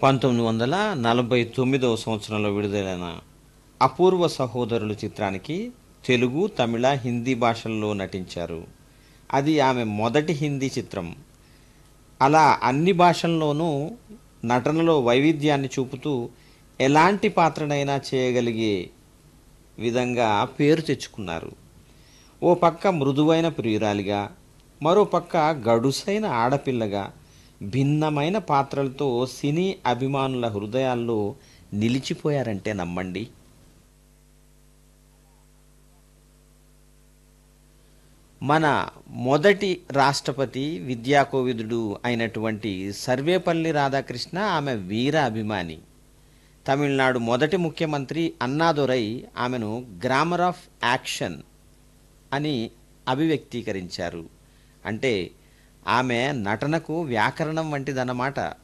పంతొమ్మిది వందల నలభై తొమ్మిదవ సంవత్సరంలో విడుదలైన అపూర్వ సహోదరులు చిత్రానికి తెలుగు తమిళ హిందీ భాషల్లో నటించారు అది ఆమె మొదటి హిందీ చిత్రం అలా అన్ని భాషల్లోనూ నటనలో వైవిధ్యాన్ని చూపుతూ ఎలాంటి పాత్రనైనా చేయగలిగే విధంగా పేరు తెచ్చుకున్నారు ఓ పక్క మృదువైన ప్రియురాలిగా మరో పక్క గడుసైన ఆడపిల్లగా భిన్నమైన పాత్రలతో సినీ అభిమానుల హృదయాల్లో నిలిచిపోయారంటే నమ్మండి మన మొదటి రాష్ట్రపతి విద్యాకోవిదుడు అయినటువంటి సర్వేపల్లి రాధాకృష్ణ ఆమె వీర అభిమాని తమిళనాడు మొదటి ముఖ్యమంత్రి అన్నాదురై ఆమెను గ్రామర్ ఆఫ్ యాక్షన్ అని అభివ్యక్తీకరించారు అంటే ఆమె నటనకు వ్యాకరణం వంటిదన్నమాట